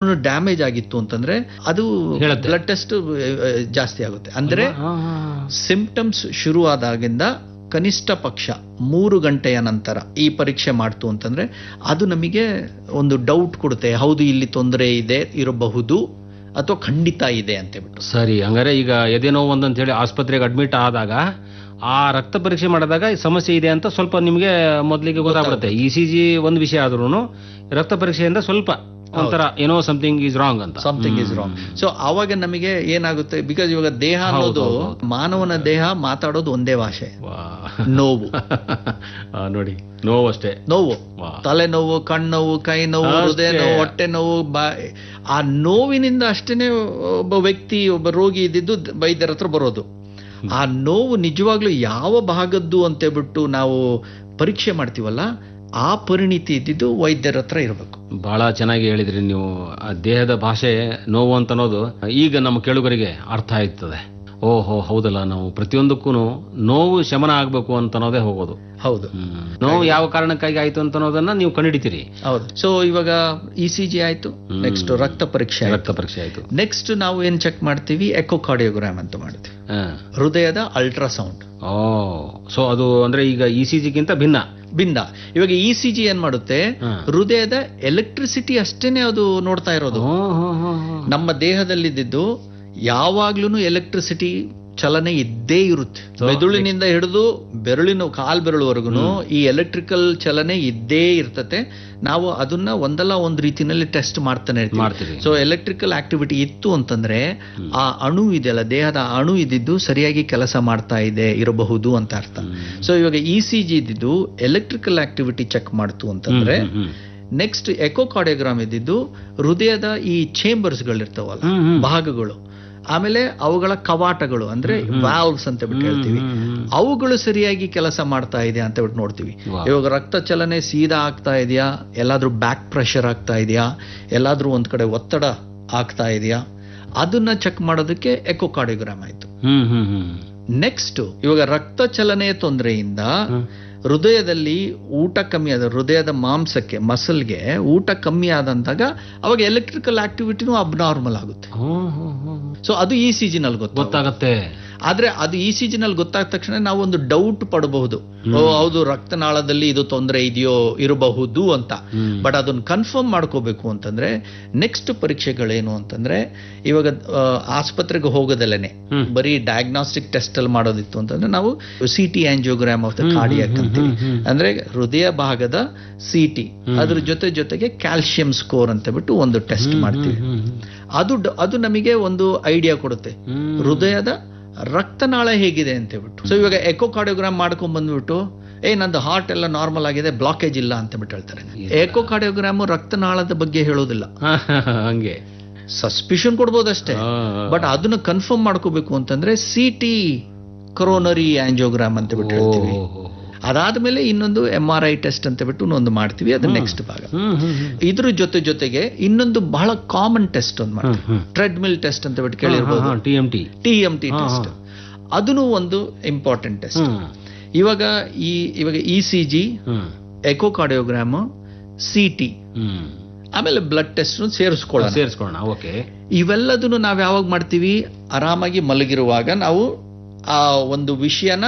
ಏನಾದ್ರೂ ಡ್ಯಾಮೇಜ್ ಆಗಿತ್ತು ಅಂತಂದ್ರೆ ಅದು ಹೇಳುತ್ತೆ. ಬ್ಲಡ್ ಟೆಸ್ಟ್ ಜಾಸ್ತಿ ಆಗುತ್ತೆ ಅಂದ್ರೆ ಹಾ, ಹಾ, ಸಿಂಪ್ಟಮ್ಸ್ ಶುರುವಾದಾಗಿಂದ ಕನಿಷ್ಠ ಪಕ್ಷ ಮೂರು ಗಂಟೆಯ ನಂತರ ಈ ಪರೀಕ್ಷೆ ಮಾಡ್ತು ಅಂತಂದ್ರೆ ಅದು ನಮಗೆ ಒಂದು ಡೌಟ್ ಕೊಡುತ್ತೆ ಹೌದು ಇಲ್ಲಿ ತೊಂದರೆ ಇದೆ ಇರಬಹುದು ಅಥವಾ ಖಂಡಿತ ಇದೆ ಅಂತ ಹೇಳ್ಬಿಟ್ಟು ಸರಿ ಹಂಗಾರೆ ಈಗ ಎದೆ ನೋವು ಅಂತ ಹೇಳಿ ಆಸ್ಪತ್ರೆಗೆ ಅಡ್ಮಿಟ್ ಆದಾಗ ಆ ರಕ್ತ ಪರೀಕ್ಷೆ ಮಾಡಿದಾಗ ಈ ಸಮಸ್ಯೆ ಇದೆ ಅಂತ ಸ್ವಲ್ಪ ನಿಮಗೆ ಮೊದಲಿಗೆ ಗೊತ್ತಾಗ್ಬಿಡುತ್ತೆ ಇ ಸಿ ಜಿ ಒಂದು ವಿಷಯ ಆದ್ರೂ ರಕ್ತ ಪರೀಕ್ಷೆಯಿಂದ ಸ್ವಲ್ಪ ಒಂಥರ ಏನೋ ಸಮಥಿಂಗ್ ಈಸ್ ರಾಂಗ್ ಅಂತ ಸಮಥಿಂಗ್ ಇಸ್ ರಾಂಗ್ ಸೊ ಆವಾಗ ನಮಗೆ ಏನಾಗುತ್ತೆ ಬಿಕಾಸ್ ಇವಾಗ ದೇಹ ಅನ್ನೋದು ಮಾನವನ ದೇಹ ಮಾತಾಡೋದು ಒಂದೇ ಭಾಷೆ ವಾ. ನೋವು ಆ, ನೋಡಿ ನೋವು ಅಷ್ಟೇ ನೋವು ವಾ. ತಲೆನೋವು ಕಣ್ಣೋವು ಕೈ ನೋವು ಅಷ್ಟೇ. ಹೃದಯ ನೋವು ಹೊಟ್ಟೆ ನೋವು ಬಾ ಆ ನೋವಿನಿಂದ ಅಷ್ಟೇನೆ ಒಬ್ಬ ವ್ಯಕ್ತಿ ಒಬ್ಬ ರೋಗಿ ಇದ್ದಿದ್ದು ವೈದ್ಯರ ಹತ್ರ ಬರೋದು ಆ ನೋವು ನಿಜವಾಗ್ಲೂ ಯಾವ ಭಾಗದ್ದು ಅಂತ ಹೇಳ್ಬಿಟ್ಟು ನಾವು ಪರೀಕ್ಷೆ ಮಾಡ್ತೀವಲ್ಲ ಆ ಪರಿಣಿತಿ ಇದ್ದಿದ್ದು ವೈದ್ಯರ ಹತ್ರ ಇರಬೇಕು ಬಹಳ ಚೆನ್ನಾಗಿ ಹೇಳಿದ್ರಿ ನೀವು ಆ ದೇಹದ ಭಾಷೆ ನೋವು ಅಂತ ಅನ್ನೋದು ಈಗ ನಮ್ಮ ಕೇಳುಗರಿಗೆ ಅರ್ಥ ಆಯ್ತದೆ ಓಹೋ ಹೌದಲ್ಲ ನಾವು ಪ್ರತಿಯೊಂದಕ್ಕೂ ನೋವು ಶಮನ ಆಗ್ಬೇಕು ಅಂತ ಅನ್ನೋದೇ ಹೋಗೋದು ಹೌದು ಹ್ಮ್. ನೋವು ಯಾವ ಕಾರಣಕ್ಕಾಗಿ ಆಯ್ತು ಅಂತ ಅನ್ನೋದನ್ನ ನೀವು ಕಂಡುಹಿಡಿತೀರಿ ಹೌದು ಸೊ ಇವಾಗ ಇ ಸಿ ಜಿ ಆಯ್ತು ನೆಕ್ಸ್ಟ್ ರಕ್ತ ಪರೀಕ್ಷೆ ಆಯ್ತು ರಕ್ತ ಪರೀಕ್ಷೆ ಆಯ್ತು ನೆಕ್ಸ್ಟ್ ನಾವು ಏನ್ ಚೆಕ್ ಮಾಡ್ತೀವಿ ಎಕೋಕಾರ್ಡಿಯೋಗ್ರಾಮ್ ಅಂತ ಮಾಡ್ತೀವಿ ಹಾ. ಹೃದಯದ ಅಲ್ಟ್ರಾಸೌಂಡ್ ಓ ಸೊ ಅದು ಅಂದ್ರೆ ಈಗ ಇ ಸಿ ಜಿಗಿಂತ ಭಿನ್ನ ಭಿನ್ನ ಇವಾಗ ಇ ಸಿ ಜಿ ಏನ್ ಮಾಡುತ್ತೆ ಹಾ. ಹೃದಯದ ಎಲೆಕ್ಟ್ರಿಸಿಟಿ ಅಷ್ಟೇನೆ ಅದು ನೋಡ್ತಾ ಇರೋದು ಓ, ಹೋ, ಹೋ, ಹೋ. ನಮ್ಮ ದೇಹದಲ್ಲಿದ್ದು ಯಾವಾಗ್ಲೂ ಎಲೆಕ್ಟ್ರಿಸಿಟಿ ಚಲನೆ ಇದ್ದೇ ಇರುತ್ತೆ ಮೆದುಳಿನಿಂದ ಹಿಡಿದು ಬೆರಳಿನ ಕಾಲ್ ಬೆರಳುವರೆಗೂ ಈ ಎಲೆಕ್ಟ್ರಿಕಲ್ ಚಲನೆ ಇದ್ದೇ ಇರ್ತತೆ ನಾವು ಅದನ್ನ ಒಂದಲ್ಲ ಒಂದ್ ರೀತಿನಲ್ಲಿ ಟೆಸ್ಟ್ ಮಾಡ್ತಾನೆ ಇರ್ತೀವಿ ಮಾಡ್ತೀರಿ ಸೊ ಎಲೆಕ್ಟ್ರಿಕಲ್ ಆಕ್ಟಿವಿಟಿ ಇತ್ತು ಅಂತಂದ್ರೆ ಆ ಅಣು ಇದೆಯಲ್ಲ ದೇಹದ ಅಣು ಇದ್ದಿದ್ದು ಸರಿಯಾಗಿ ಕೆಲಸ ಮಾಡ್ತಾ ಇದೆ ಇರಬಹುದು ಅಂತ ಅರ್ಥ ಸೊ ಇವಾಗ ಇ ಸಿ ಜಿ ಇದ್ದಿದ್ದು ಎಲೆಕ್ಟ್ರಿಕಲ್ ಆಕ್ಟಿವಿಟಿ ಚೆಕ್ ಮಾಡ್ತು ಅಂತಂದ್ರೆ ಹ್ಮ್, ಹ್ಮ್. ನೆಕ್ಸ್ಟ್ ಎಕೋಕಾರ್ಡಿಯೋಗ್ರಾಮ್ ಇದ್ದಿದ್ದು ಹೃದಯದ ಈ ಚೇಂಬರ್ಸ್ ಗಳಿರ್ತಾವಲ್ಲ ಹ್ಮ್, ಹ್ಮ್. ಭಾಗಗಳು ಆಮೇಲೆ ಅವುಗಳ ಕವಾಟಗಳು ಅಂದ್ರೆ ವಾಲ್ವ್ಸ್ ಅಂತ ಬಿಟ್ಟು ಹೇಳ್ತೀವಿ ಹ್ಮ್, ಹ್ಮ್. ಅವುಗಳು ಸರಿಯಾಗಿ ಕೆಲಸ ಮಾಡ್ತಾ ಇದೆ ಅಂತ ಬಿಟ್ಟು ನೋಡ್ತೀವಿ ವಾಹ್. ಇವಾಗ ರಕ್ತ ಚಲನೆ ಸೀದಾ ಆಗ್ತಾ ಇದೆಯಾ ಎಲ್ಲಾದ್ರೂ ಬ್ಯಾಕ್ ಪ್ರೆಷರ್ ಆಗ್ತಾ ಇದೆಯಾ ಎಲ್ಲಾದ್ರೂ ಒಂದ್ ಕಡೆ ಒತ್ತಡ ಆಗ್ತಾ ಇದೆಯಾ ಅದನ್ನ ಚೆಕ್ ಮಾಡೋದಕ್ಕೆ ಎಕೋಕಾರ್ಡಿಯೋಗ್ರಾಮ್ ಆಯ್ತು ಹ್ಮ್ ಹ್ಮ್ ಹ್ಮ್ ನೆಕ್ಸ್ಟ್ ಇವಾಗ ರಕ್ತ ಚಲನೆಯ ತೊಂದರೆಯಿಂದ ಹ್ಮ್. ಹೃದಯದಲ್ಲಿ ಊಟ ಕಮ್ಮಿ ಆದ ಹೃದಯದ ಮಾಂಸಕ್ಕೆ ಮಸಲ್ಗೆ ಊಟ ಕಮ್ಮಿ ಆದಂತಾಗ ಅವಾಗ ಎಲೆಕ್ಟ್ರಿಕಲ್ ಆಕ್ಟಿವಿಟಿನೂ ಅಬ್ನಾರ್ಮಲ್ ಆಗುತ್ತೆ ಹ್ಮ್, ಹ್ಮ್, ಹ್ಮ್. ಸೊ ಅದು ಇ ಸಿ ಜಿ ನಲ್ಲಿ ಗೊತ್ತಾಗುತ್ತೆ ಗೊತ್ತಾಗತ್ತೆ ಆದ್ರೆ ಅದು ಇ ಸಿ ಜಿ ನಲ್ಲಿ ಗೊತ್ತಾದ ತಕ್ಷಣ ನಾವು ಒಂದು ಡೌಟ್ ಪಡಬಹುದು ಓ ಹೌದು ರಕ್ತನಾಳದಲ್ಲಿ ಇದು ತೊಂದರೆ ಇದೆಯೋ ಇರಬಹುದು ಅಂತ ಹ್ಮ್. ಬಟ್ ಅದನ್ನ ಕನ್ಫರ್ಮ್ ಮಾಡ್ಕೋಬೇಕು ಅಂತಂದ್ರೆ ನೆಕ್ಸ್ಟ್ ಪರೀಕ್ಷೆಗಳೇನು ಅಂತಂದ್ರೆ ಇವಾಗ ಆ, ಆಸ್ಪತ್ರೆಗೆ ಹೋಗೋದಲ್ಲೇನೆ ಹ್ಮ್. ಬರೀ ಡಯಾಗ್ನಾಸ್ಟಿಕ್ ಟೆಸ್ಟ್ ಅಲ್ಲಿ ಮಾಡೋದಿತ್ತು ಅಂತಂದ್ರೆ ನಾವು C T angiogram of the cardiac ಅಂತೀವಿ ಹ್ಮ್. ಅಂದ್ರೆ ಹೃದಯ ಭಾಗದ ಸಿ ಟಿ ಅದ್ರ ಜೊತೆ ಜೊತೆಗೆ ಕ್ಯಾಲ್ಸಿಯಂ ಸ್ಕೋರ್ ಅಂತ ಬಿಟ್ಟು ಒಂದು ಟೆಸ್ಟ್ ಮಾಡ್ತೀವಿ ಹ್ಮ್, ಹ್ಮ್. ಅದು ಡ- ಅದು ನಮಗೆ ಒಂದು ಐಡಿಯಾ ಕೊಡುತ್ತೆ ಹ್ಮ್. ಹೃದಯದ ರಕ್ತನಾಳ ಹೇಗಿದೆ ಅಂತ ಹೇಳ್ಬಿಟ್ಟು ಸೊ ಇವಾಗ ಎಕೋಕಾರ್ಡಿಯೋಗ್ರಾಮ್ ಮಾಡ್ಕೊಂಡ್ ಬಂದ್ಬಿಟ್ಟು ಏ ನಂದು ಹಾರ್ಟ್ ಎಲ್ಲ ನಾರ್ಮಲ್ ಆಗಿದೆ ಬ್ಲಾಕೇಜ್ ಇಲ್ಲ ಅಂತ ಬಿಟ್ಟು ಹೇಳ್ತಾರೆ ಎಕೋಕಾರ್ಡಿಯೋಗ್ರಾಮ್ ರಕ್ತನಾಳದ ಬಗ್ಗೆ ಹೇಳೋದಿಲ್ಲ ಹಾ, ಹಾ, ಹಾ, ಹಂಗೆ ಸಸ್ಪಿಷನ್ ಕೊಡ್ಬೋದಷ್ಟೇ ಹಾ, ಹಾ. ಬಟ್ ಅದನ್ನ ಕನ್ಫರ್ಮ್ ಮಾಡ್ಕೋಬೇಕು ಅಂತಂದ್ರೆ ಸಿ ಟಿ ಕೊರೋನರಿ ಆಂಜಿಯೋಗ್ರಾಮ್ ಅಂತ ಬಿಟ್ಟು ಹೇಳ್ತೀವಿ ಓ, ಹೋ, ಹೋ. ಅದಾದ್ಮೇಲೆ ಇನ್ನೊಂದು ಎಂ ಆರ್ ಐ ಟೆಸ್ಟ್ ಅಂತ ಬಿಟ್ಟು ಒಂದು ಮಾಡ್ತೀವಿ ಅದು ನೆಕ್ಸ್ಟ್ ಭಾಗ ಹ್ಮ್, ಹ್ಮ್, ಹ್ಮ್. ಇದ್ರ ಜೊತೆ ಜೊತೆಗೆ ಇನ್ನೊಂದು ಬಹಳ ಕಾಮನ್ ಟೆಸ್ಟ್ ಒಂದು ಮಾಡ್ತೀವಿ ಹ್ಮ್, ಟ್ರೆಡ್ಮಿಲ್ ಟೆಸ್ಟ್ ಅಂತ ಬಿಟ್ಟು ಕೇಳಿರ್ಬೋದು ಹಾ, T M T T M T test ಅದನ್ನು ಒಂದು ಇಂಪಾರ್ಟೆಂಟ್ ಟೆಸ್ಟ್ ಹ್ಮ್ ಇವಾಗ ಈ ಇವಾಗ ಇ ಸಿ ಜಿ ಹ್ಮ್ ಎಕೋಕಾರ್ಡಿಯೋಗ್ರಾಮ್ ಸಿ ಟಿ ಹ್ಮ್ ಆಮೇಲೆ ಬ್ಲಡ್ ಟೆಸ್ಟ್ ಸೇರಿಸ್ಕೊಳ್ಳೋಣ ಸೇರಿಸ್ಕೊಳ್ಳೋಣ ಓಕೆ ಇವೆಲ್ಲದನ್ನು ನಾವು ಯಾವಾಗ ಮಾಡ್ತೀವಿ ಆರಾಮಾಗಿ ಮಲಗಿರುವಾಗ ನಾವು ಆ ಒಂದು ವಿಷಯನ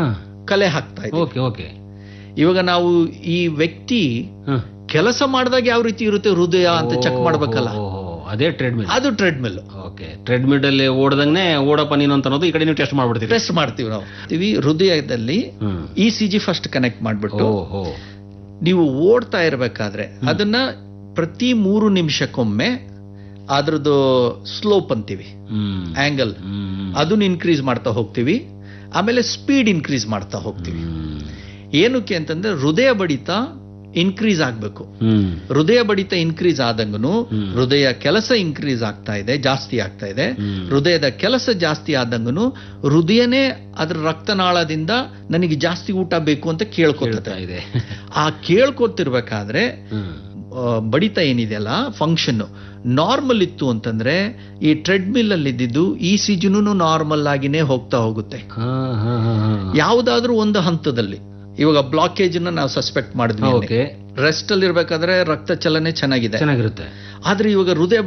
ಕಲೆ ಹಾಕ್ತಾ ಇದ್ದೀವಿ ಓಕೆ ಓಕೆ ಇವಾಗ ನಾವು ಈ ವ್ಯಕ್ತಿ ಹ್ಮ್. ಕೆಲಸ ಮಾಡಿದಾಗ ಯಾವ ರೀತಿ ಇರುತ್ತೆ ಹೃದಯ ಅಂತ ಚೆಕ್ ಮಾಡ್ಬೇಕಲ್ಲ ಓ, ಓ, ಓ, ಅದೇ ಟ್ರೆಡ್ಮಿಲ್ ಅದು ಟ್ರೆಡ್ಮಿಲ್ ಓಕೆ ಟ್ರೆಡ್ಮಿಲ್ ಅಲ್ಲಿ ಓಡದಂಗೆ ಓಡಪ್ಪ ನೀನು ಅಂತ ಅನ್ನೋದು ಈ ಕಡೆ ನೀವು ಟೆಸ್ಟ್ ಮಾಡ್ಬಿಡ್ತೀರಿ ಟೆಸ್ಟ್ ಮಾಡ್ತೀವಿ ನಾವು ಇವಿ ಹೃದಯದಲ್ಲಿ ಹ್ಮ್ E C G first connect ಮಾಡ್ಬಿಟ್ಟು ಓಹೋ ನೀವು ಓಡ್ತಾ ಇರಬೇಕಾದ್ರೆ ಅದನ್ನ ಪ್ರತಿ ಮೂರು ನಿಮಿಷಕ್ಕೊಮ್ಮೆ ಅದ್ರದ್ದು ಸ್ಲೋಪ್ ಅಂತೀವಿ ಹ್ಮ್ ಆಂಗಲ್ ಹ್ಮ್ ಅದನ್ನ ಇನ್ಕ್ರೀಸ್ ಮಾಡ್ತಾ ಹೋಗ್ತೀವಿ ಆಮೇಲೆ ಸ್ಪೀಡ್ ಇನ್ಕ್ರೀಸ್ ಮಾಡ್ತಾ ಹೋಗ್ತೀವಿ ಹ್ಮ್ ಏನಕ್ಕೆ ಅಂತಂದ್ರೆ ಹೃದಯ ಬಡಿತ ಇನ್ಕ್ರೀಸ್ ಆಗ್ಬೇಕು ಹ್ಮ್ ಹೃದಯ ಬಡಿತ ಇನ್ಕ್ರೀಸ್ ಆದಂಗನು ಹ್ಮ್. ಹೃದಯ ಕೆಲಸ ಇನ್ಕ್ರೀಸ್ ಆಗ್ತಾ ಇದೆ ಜಾಸ್ತಿ ಆಗ್ತಾ ಇದೆ ಹ್ಮ್. ಹೃದಯದ ಕೆಲಸ ಜಾಸ್ತಿ ಆದಂಗನು ಹೃದಯನೇ ಅದ್ರ ರಕ್ತನಾಳದಿಂದ ನನಗೆ ಜಾಸ್ತಿ ಊಟ ಬೇಕು ಅಂತ ಕೇಳ್ಕೊತದೆ ಹೇಳ್ತಾ ಇದೆ ಆ ಕೇಳ್ಕೊತಿರ್ಬೇಕಾದ್ರೆ ಹ್ಮ್ ಆ, ಬಡಿತ ಏನಿದೆಯಲ್ಲ ಫಂಕ್ಷನ್ ನಾರ್ಮಲ್ ಇತ್ತು ಅಂತಂದ್ರೆ ಈ ಟ್ರೆಡ್ಮಿಲ್ ಅಲ್ಲಿ ಇದ್ದಿದ್ದು ಈ ಸಿಜುನು ನಾರ್ಮಲ್ ಆಗಿನೇ ಹೋಗ್ತಾ ಹೋಗುತ್ತೆ ಹಾ ಹಾ ಹಾ ಹಾ ಯಾವುದಾದ್ರೂ ಒಂದು ಹಂತದಲ್ಲಿ ಇವಾಗ ಬ್ಲಾಕೇಜ್ ನಾವು ಸಸ್ಪೆಕ್ಟ್ ಮಾಡಿದ್ವಿ ಓಕೆ ರೆಸ್ಟ್ ಅಲ್ಲಿ ಇರ್ಬೇಕಾದ್ರೆ ರಕ್ತ ಚಲನೆ ಚೆನ್ನಾಗಿದೆ ಚೆನ್ನಾಗಿರುತ್ತೆ ಆದ್ರೆ ಇವಾಗ ಹೃದಯ